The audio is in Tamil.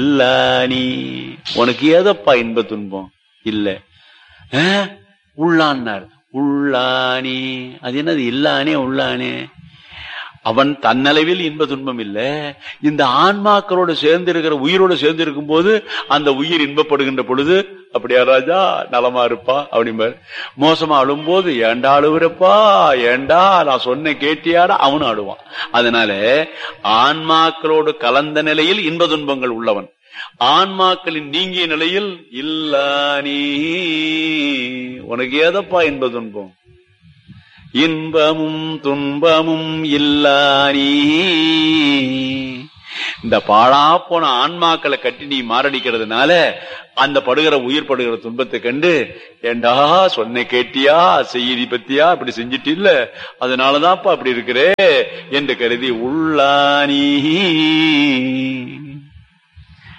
இல்லானி உனக்கு ஏதப்பா இன்ப துன்பம் இல்ல ஆ? உள்ளான்னார் உள்ளானி அது என்னது இல்லானே உள்ளானே அவன் தன்னளவில் இன்ப துன்பம் இல்ல இந்த ஆன்மாக்களோட சேர்ந்து இருக்கிற உயிரோட சேர்ந்து இருக்கும் போது அந்த உயிர் இன்பப்படுகின்ற பொழுது அப்படியா ராஜா நலமா இருப்பா அப்படிம்பார் மோசமா அழும்போது ஏண்டா அழுவுறப்பா ஏண்டா நான் சொன்ன கேட்டியாடா அவனும் அழுவான் அதனால ஆன்மாக்களோடு கலந்த நிலையில் இன்ப துன்பங்கள் உள்ளவன் ஆன்மாக்களின் நீங்கிய நிலையில் இல்ல நீ உனக்கு ஏதப்பா இன்ப துன்பம் இன்பமும் துன்பமும் இல்லானி இந்த பாழா போன ஆன்மாக்களை கட்டி நீ மாரடிக்கிறதுனால அந்த படுகிற உயிர் படுகிற துன்பத்தை கண்டு ஏண்டா சொன்ன கேட்டியா செய்தி பத்தியா அப்படி செஞ்சிட்டு இல்ல அதனாலதான்ப்பா அப்படி இருக்கிறே என்று கருதி உள்ளானி